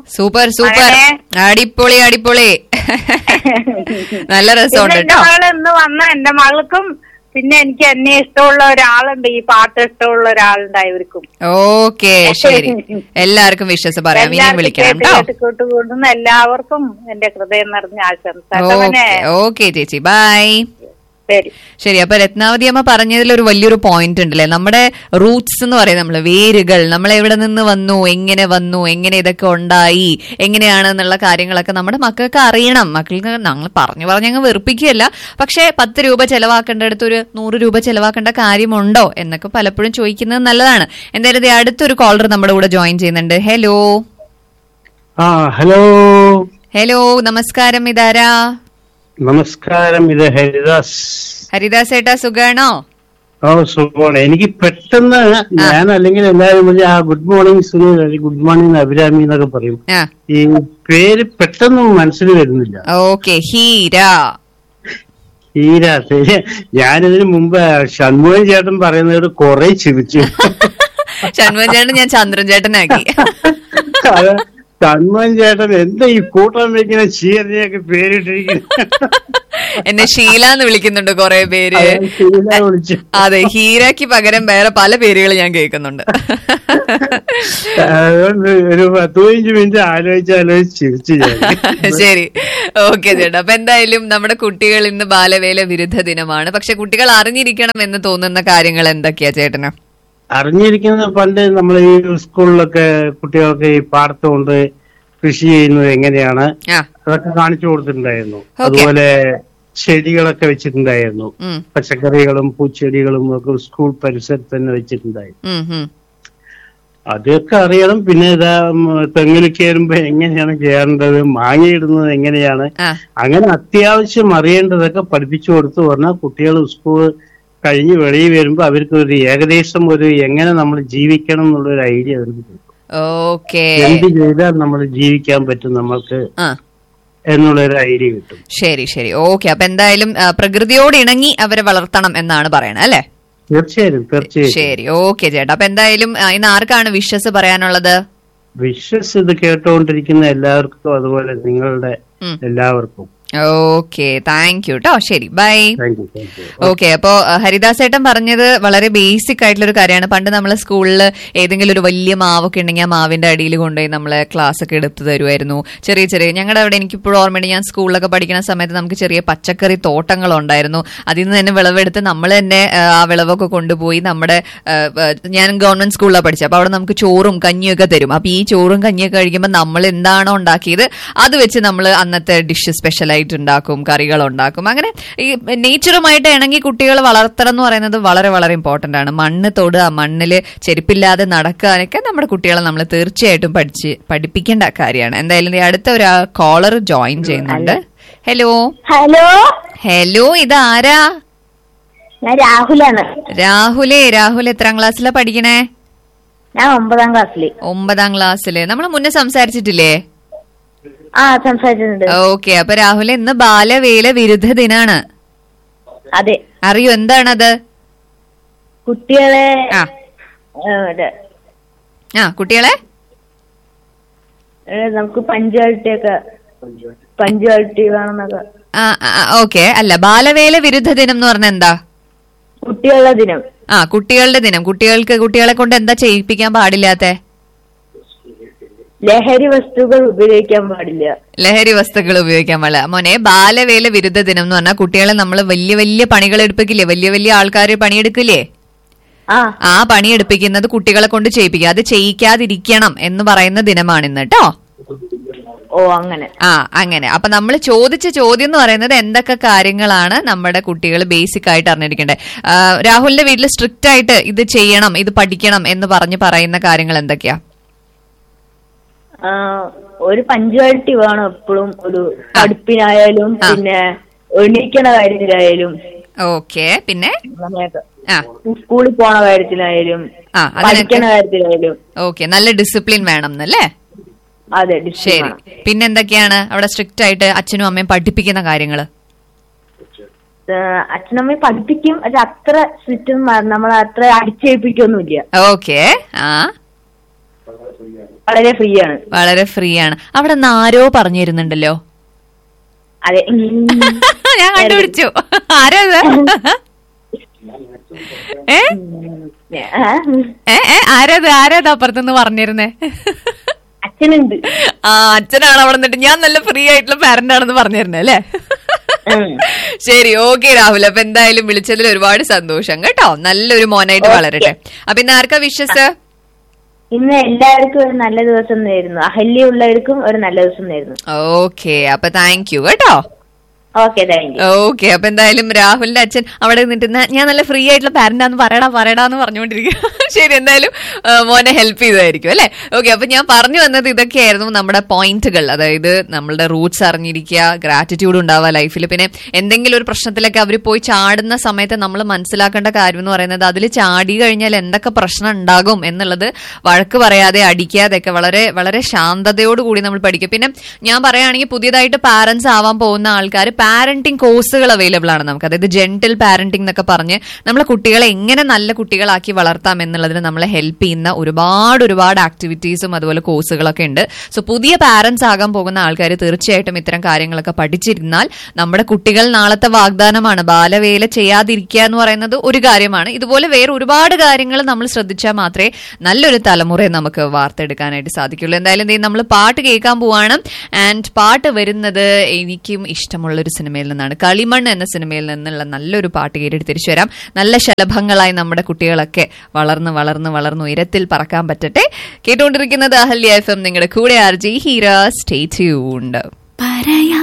Super super മകനെ. അടിപൊളി അടിപൊളി നല്ല രസമുണ്ട് പിന്നെ എന്റെ കേട്ടോ മകൾ ഇന്ന് വന്ന എന്റെ മകൾക്കും പിന്നെ എനിക്ക് എന്നെ ഇഷ്ടമുള്ള ഒരാളുണ്ട് ഈ പാട്ട് ഇഷ്ടമുള്ള ഒരാളുണ്ട് ഇവർക്കും ഓക്കെ ശരി എല്ലാവർക്കും വിശ്വസ് പറയാം ഇനിയും എല്ലാവർക്കും വിളിക്കണം കേട്ട് കേട്ടോ കേട്ട് കൂട്ടുകൂടുന്ന എല്ലാവർക്കും എന്റെ ഹൃദയം നിറഞ്ഞ ആശംസ കേട്ടോ മോനെ? ഓക്കെ ചേച്ചി ബൈ ശരി ശരി അപ്പൊ രത്നാവതി അമ്മ പറഞ്ഞതിൽ ഒരു വലിയൊരു പോയിന്റ് ഉണ്ടല്ലേ നമ്മുടെ റൂട്ട്സ് എന്ന് പറയുന്നത് നമ്മള് വേരുകൾ നമ്മൾ എവിടെ നിന്ന് വന്നു എങ്ങനെ വന്നു എങ്ങനെ ഇതൊക്കെ ഉണ്ടായി എങ്ങനെയാണ് എന്നുള്ള കാര്യങ്ങളൊക്കെ നമ്മുടെ മക്കൾക്ക് അറിയണം മക്കൾക്ക് ഞങ്ങൾ പറഞ്ഞു പറഞ്ഞങ്ങ് വെറുപ്പിക്കുകയല്ല പക്ഷെ പത്ത് രൂപ ചെലവാക്കേണ്ടടുത്ത് ഒരു നൂറ് രൂപ ചെലവാക്കേണ്ട കാര്യമുണ്ടോ എന്നൊക്കെ പലപ്പോഴും ചോദിക്കുന്നത് നല്ലതാണ് എന്തായാലും ദേ അടുത്തൊരു കോളർ നമ്മുടെ കൂടെ ജോയിൻ ചെയ്യുന്നുണ്ട് ഹലോ ആ ഹലോ ഹലോ നമസ്കാരം ഇതാരാ നമസ്കാരം ഇത് ഹരിദാസ് ഹരിദാസ് ഏട്ടാ സുഖാണോ ഓ സുഖമാണ് എനിക്ക് പെട്ടെന്ന് ഞാൻ അല്ലെങ്കിൽ എല്ലാവരും വിളി ആ ഗുഡ് മോർണിംഗ് സുനിൽ അല്ലെങ്കിൽ ഗുഡ് മോർണിംഗ് അഭിരാമി എന്നൊക്കെ പറയും ആ ഈ പേര് പെട്ടെന്ന് മനസ്സിൽ വരുന്നില്ല ഓക്കെ ഹീര തീരാ ഞാനിതിന് മുമ്പ് ഷൺമുഖൻ ചേട്ടൻ പറയുന്നത് കുറെ ചിരിച്ചു ഷൺമുഖൻ ചേട്ടൻ ഞാൻ ചന്ദ്രൻ ചേട്ടനാക്കി അത് ഷൺമുഖൻ ചേട്ടൻ എന്താ ഈ കൂട്ടം വെക്കുന്ന ചീരനെയൊക്കെ പേരിട്ടിരിക്കുന്നത് എന്നെ ഷീല എന്ന് വിളിക്കുന്നുണ്ട് കുറെ പേര് അയാൾ ശീല വിളിച്ചു അതെ ഹീരയ്ക്ക് പകരം വേറെ പല പേരുകൾ ഞാൻ കേൾക്കുന്നുണ്ട് അതുകൊണ്ട് ഒരു പത്ത് പതിനഞ്ച് മിനിറ്റ് ആലോചിച്ച് ആലോചിച്ച് ചിരിച്ചു ഞാൻ ശരി ഓക്കെ ചേട്ടാ അപ്പൊ എന്തായാലും നമ്മുടെ കുട്ടികൾ ഇന്ന് ബാലവേല വിരുദ്ധ ദിനമാണ് പക്ഷെ കുട്ടികൾ അറിഞ്ഞിരിക്കണം എന്ന് തോന്നുന്ന കാര്യങ്ങൾ എന്തൊക്കെയാ ചേട്ടന് അറിഞ്ഞിരിക്കുന്ന പണ്ട് നമ്മൾ ഈ സ്കൂളിലൊക്കെ കുട്ടികൾക്ക് ഈ പാടത്ത് കൊണ്ട് കൃഷി ചെയ്യുന്നത് എങ്ങനെയാണ് ആ അതൊക്കെ കാണിച്ചു കൊടുത്തിട്ടുണ്ടായിരുന്നു Okay. അതുപോലെ ചെടികളൊക്കെ വെച്ചിട്ടുണ്ടായിരുന്നു ഉം പച്ചക്കറികളും പൂച്ചെടികളും ഒക്കെ സ്കൂൾ പരിസരത്ത് തന്നെ വെച്ചിട്ടുണ്ടായിരുന്നു ഉം ഉം അതൊക്കെ അറിയണം പിന്നെ ഇതാ ഉം, തെങ്ങിൽ കയറുമ്പോ എങ്ങനെയാണ് കയറേണ്ടത് മാങ്ങയിടുന്നത് എങ്ങനെയാണ് ആ അങ്ങനെ അത്യാവശ്യം അറിയേണ്ടതൊക്കെ പഠിപ്പിച്ചു കൊടുത്തു പറഞ്ഞാൽ കുട്ടികൾ സ്കൂൾ കഴിഞ്ഞ് വെളിയിൽ വരുമ്പോ അവർക്ക് ഒരു ഏകദേശം ഒരു എങ്ങനെ നമ്മൾ ജീവിക്കണം എന്നുള്ള ഒരു ഐഡിയ അവർക്ക് കിട്ടും ഓക്കെ എന്ത് ചെയ്താൽ നമ്മൾ ജീവിക്കാൻ പറ്റും നമ്മൾക്ക് ആ എന്നുള്ള ഒരു ഐഡിയ കിട്ടും ശരി ശരി ഓക്കെ അപ്പൊ എന്തായാലും ആ, പ്രകൃതിയോട് ഇണങ്ങി അവരെ വളർത്തണം എന്നാണ് പറയണത് അല്ലേ തീർച്ചയായും തീർച്ചയായും ശരി ഓക്കെ ചേട്ടാ അപ്പൊ എന്തായാലും ആ, ഇന്ന് ആർക്കാണ് വിശ്വസ് പറയാനുള്ളത് വിശ്വസ് ഇത് കേട്ടുകൊണ്ടിരിക്കുന്ന എല്ലാവർക്കും അതുപോലെ നിങ്ങളുടെ ഉം. എല്ലാവർക്കും ഓക്കെ താങ്ക് യു കേട്ടോ ശരി bye thank you thank you okay അപ്പോ അഹ്, ഹരിദാസ് ഏട്ടൻ പറഞ്ഞത് വളരെ ബേസിക് ആയിട്ടുള്ള ഒരു കാര്യമാണ് പണ്ട് നമ്മൾ സ്കൂളിൽ ഏതെങ്കിലും ഒരു വലിയ മാവൊക്കെ ഉണ്ടെങ്കിൽ ആ മാവിന്റെ അടിയിൽ കൊണ്ടുപോയി നമ്മളെ ക്ലാസ് ഒക്കെ എടുത്തു തരുമായിരുന്നു ചെറിയ ചെറിയ ഞങ്ങളുടെ അവിടെ എനിക്കിപ്പോഴും ഓർമ്മയുണ്ട് ഞാൻ സ്കൂളിലൊക്കെ പഠിക്കുന്ന സമയത്ത് നമുക്ക് ചെറിയ പച്ചക്കറി തോട്ടങ്ങൾ ഉണ്ടായിരുന്നു അതിൽ നിന്ന് തന്നെ വിളവെടുത്ത് നമ്മൾ തന്നെ അഹ്, ആ വിളവൊക്കെ കൊണ്ടുപോയി നമ്മുടെ അഹ്, അഹ്, ഞാൻ ഗവൺമെന്റ് സ്കൂളിലാണ് പഠിച്ചത് അപ്പൊ അവിടെ നമുക്ക് ചോറും കഞ്ഞിയൊക്കെ തരും അപ്പൊ ഈ ചോറും കഞ്ഞിയൊക്കെ കഴിക്കുമ്പോൾ നമ്മൾ എന്താണോ ഉണ്ടാക്കിയത് അത് വെച്ച് നമ്മൾ അന്നത്തെ ഡിഷ് സ്പെഷ്യലായിട്ട് ഉണ്ടാക്കും കറികൾ ഉണ്ടാക്കും അങ്ങനെ ഈ നേച്ചറുമായിട്ട് ഇണങ്ങി കുട്ടികൾ വളർത്തണം എന്ന് പറയുന്നത് വളരെ വളരെ ഇമ്പോർട്ടന്റ് ആണ് മണ്ണ് തൊടുക മണ്ണിൽ ചെരുപ്പില്ലാതെ നടക്കാനൊക്കെ നമ്മുടെ കുട്ടികളെ നമ്മൾ തീർച്ചയായിട്ടും പഠിച്ച് പഠിപ്പിക്കേണ്ട കാര്യമാണ് എന്തായാലും ദേ അടുത്ത ഒരു കോളർ ജോയിൻ ചെയ്യുന്നുണ്ട് ഹലോ ഹലോ ഹലോ ഇതാരാ ഞാൻ രാഹുലാണ് രാഹുലേ രാഹുൽ എത്രാം ക്ലാസ്സിലാ പഠിക്കണേ ഞാൻ ഒമ്പതാം ക്ലാസ്സില് ഒമ്പതാം ക്ലാസ്സില് നമ്മൾ മുന്നേ സംസാരിച്ചിട്ടില്ലേ ആ സംസാരിച്ചിട്ടുണ്ട് ഓക്കെ അപ്പൊ രാഹുൽ ഇന്ന് ബാലവേല വിരുദ്ധ ദിനാണ് അതെ അറിയോ എന്താണത് കുട്ടികളെ ആ ഏ, ഇത്, ആ കുട്ടികളെ ഏ, നമുക്ക് പഞ്ചുവാലിറ്റി ഒക്കെ പഞ്ചുവാലിറ്റി വേണമെന്നൊക്കെ ആ ഓക്കെ അല്ല ബാലവേല വിരുദ്ധ ദിനം എന്ന് പറഞ്ഞ എന്താ കുട്ടികളുടെ ദിനം ആ കുട്ടികളുടെ ദിനം കുട്ടികൾക്ക് കുട്ടികളെ കൊണ്ട് എന്താ ചെയ്യിപ്പിക്കാൻ പാടില്ലാത്ത ലഹരി വസ്തുക്കൾ ഉപയോഗിക്കാൻ പാടില്ല ലഹരി വസ്തുക്കൾ ഉപയോഗിക്കാൻ പാടില്ല മോനെ ബാലവേല വിരുദ്ധ ദിനം എന്ന് പറഞ്ഞാൽ കുട്ടികളെ നമ്മൾ വലിയ വലിയ പണികൾ എടുപ്പിക്കില്ലേ വലിയ വലിയ ആൾക്കാർ പണിയെടുക്കില്ലേ ആ ആ പണിയെടുപ്പിക്കുന്നത് കുട്ടികളെ കൊണ്ട് ചെയ്യിപ്പിക്കുക അത് ചെയ്യിക്കാതിരിക്കണം എന്ന് പറയുന്ന ദിനമാണ് ഇന്ന് കേട്ടോ ഓ അങ്ങനെ ആ അങ്ങനെ അപ്പൊ നമ്മൾ ചോദിച്ച ചോദ്യം എന്ന് പറയുന്നത് എന്തൊക്കെ കാര്യങ്ങളാണ് നമ്മുടെ കുട്ടികൾ ബേസിക് ആയിട്ട് അറിഞ്ഞിരിക്കേണ്ടത് ആ, രാഹുലിന്റെ വീട്ടിൽ സ്ട്രിക്റ്റ് ആയിട്ട് ഇത് ചെയ്യണം ഇത് പഠിക്കണം എന്ന് പറഞ്ഞ് പറയുന്ന കാര്യങ്ങൾ എന്തൊക്കെയാ ആ, ഒരു പഞ്ചുവാലിറ്റി വേണം എപ്പോഴും ഒരു പഠിപ്പിനായാലും ആ. പിന്നെ എണീക്കണ കാര്യത്തിലായാലും ഓക്കെ പിന്നെ അങ്ങനെയൊക്കെ ആ സ്കൂളിൽ പോണ കാര്യത്തിലായാലും ആ അതിനൊക്കെ പഠിക്കണ കാര്യത്തിലായാലും ഓക്കെ നല്ല ഡിസിപ്ലിൻ വേണം എന്നല്ലേ അതെ discipline ശരി വേണം. പിന്നെ എന്തൊക്കെയാണ് അവിടെ സ്ട്രിക്റ്റ് ആയിട്ട് അച്ഛനും അമ്മയും പഠിപ്പിക്കുന്ന കാര്യങ്ങൾ ഏഹ് അച്ഛനമ്മയും പഠിപ്പിക്കും അത് അത്ര സ്ട്രിക്റ്റ് നമ്മൾ അത്ര അടിച്ചേൽപ്പിക്കൊന്നുമില്ല ഓക്കെ ആ വളരെ ഫ്രീ ആണ് വളരെ ഫ്രീ ആണ് അവിടെ നിന്ന് ആരോ പറഞ്ഞു തരുന്നുണ്ടല്ലോ അതെ ഞാൻ കണ്ടുപിടിച്ചു ആരാ ഇത്? ഏ ആ, ഏ ഏ ആരാത് ആരാത് അപ്പുറത്തുനിന്ന് പറഞ്ഞിരുന്നേ അച്ഛനുണ്ട് ആ അച്ഛനാണ് അവിടെ നിന്നിട്ട് ഞാൻ നല്ല ഫ്രീ ആയിട്ടുള്ള പാരന്റ് ആണെന്ന് പറഞ്ഞിരുന്നേ അല്ലേ ഉം. ശരി ഓക്കെ രാഹുൽ അപ്പൊ എന്തായാലും വിളിച്ചതിൽ ഒരുപാട് സന്തോഷം കേട്ടോ നല്ലൊരു മോനായിട്ട് വളരട്ടെ അപ്പൊ ഇന്ന് ആർക്കാ വിശ്വസ് ഇന്ന് എല്ലാവർക്കും ഒരു നല്ല ദിവസം നേരുന്നു അഹല്യ ഉള്ളവർക്കും ഒരു നല്ല ദിവസം നേരുന്നു ഓക്കെ അപ്പൊ താങ്ക് യു കേട്ടോ ഓക്കെ താങ്ക് യു ഓക്കെ അപ്പൊ എന്തായാലും രാഹുലിന്റെ അച്ഛൻ അവിടെ നിന്നിട്ട് "ന- ഞാൻ നല്ല ഫ്രീ ആയിട്ടുള്ള പാരന്റാന്ന് പറയടാ പറയടാന്ന് പറഞ്ഞുകൊണ്ടിരിക്കുക ശരി എന്തായാലും ആ, മോനെ ഹെൽപ്പ് ചെയ്തായിരിക്കും അല്ലെ ഓക്കെ അപ്പൊ ഞാൻ പറഞ്ഞു വന്നത് ഇതൊക്കെയായിരുന്നു നമ്മുടെ പോയിന്റുകൾ അതായത് നമ്മളുടെ റൂട്ട്സ് അറിഞ്ഞിരിക്കുക ഗ്രാറ്റിറ്റ്യൂഡ് ഉണ്ടാവുക ലൈഫിൽ പിന്നെ എന്തെങ്കിലും ഒരു പ്രശ്നത്തിലൊക്കെ അവർ പോയി ചാടുന്ന സമയത്ത് നമ്മൾ മനസ്സിലാക്കേണ്ട കാര്യം എന്ന് പറയുന്നത് അതിൽ ചാടി കഴിഞ്ഞാൽ എന്തൊക്കെ പ്രശ്നം ഉണ്ടാകും എന്നുള്ളത് വഴക്ക് പറയാതെ അടിക്കാതെയൊക്കെ വളരെ വളരെ ശാന്തതയോട് കൂടി നമ്മൾ പഠിക്കും പിന്നെ ഞാൻ പറയുകയാണെങ്കിൽ പുതിയതായിട്ട് പാരന്റ്സ് ആവാൻ പോകുന്ന ആൾക്കാർ പാരന്റിങ് കോഴ്സുകൾ അവൈലബിൾ ആണ് നമുക്ക് അതായത് ജെന്റിൽ പാരന്റിംഗ് എന്നൊക്കെ പറഞ്ഞ് നമ്മളെ കുട്ടികളെ എങ്ങനെ നല്ല കുട്ടികളാക്കി വളർത്താം എന്നുള്ളതിന് നമ്മളെ ഹെൽപ്പ് ചെയ്യുന്ന ഒരുപാട് ഒരുപാട് ആക്ടിവിറ്റീസും അതുപോലെ കോഴ്സുകളൊക്കെ ഉണ്ട് സോ പുതിയ പാരന്റ്സ് ആകാൻ പോകുന്ന ആൾക്കാർ തീർച്ചയായിട്ടും ഇത്തരം കാര്യങ്ങളൊക്കെ പഠിച്ചിരുന്നാൽ നമ്മുടെ കുട്ടികൾ നാളത്തെ വാഗ്ദാനമാണ് ബാലവേല ചെയ്യാതിരിക്കുക എന്ന് പറയുന്നത് ഒരു കാര്യമാണ് ഇതുപോലെ വേറെ ഒരുപാട് കാര്യങ്ങൾ നമ്മൾ ശ്രദ്ധിച്ചാൽ മാത്രമേ നല്ലൊരു തലമുറയെ നമുക്ക് വാർത്തെടുക്കാനായിട്ട് സാധിക്കുള്ളൂ എന്തായാലും ദേ നമ്മൾ പാട്ട് കേൾക്കാൻ പോവാണ് ആൻഡ് പാട്ട് വരുന്നത് എനിക്കും ഇഷ്ടമുള്ള ഒരു സിനിമയിൽ നിന്നാണ് കളിമണ്ണ് എന്ന സിനിമയിൽ നിന്നുള്ള നല്ലൊരു പാട്ട് കേട്ടിട്ട് തിരിച്ചു വരാം നല്ല ശലഭങ്ങളായി നമ്മുടെ കുട്ടികളൊക്കെ വളർന്ന് വളർന്ന് വളർന്ന് ഉയരത്തിൽ പറക്കാൻ പറ്റട്ടെ കേട്ടുകൊണ്ടിരിക്കുന്നത് അഹല്യ എഫ് എം നിങ്ങളുടെ കൂടെ ആർജി ഹീറ സ്റ്റേ ട്യൂൺഡ്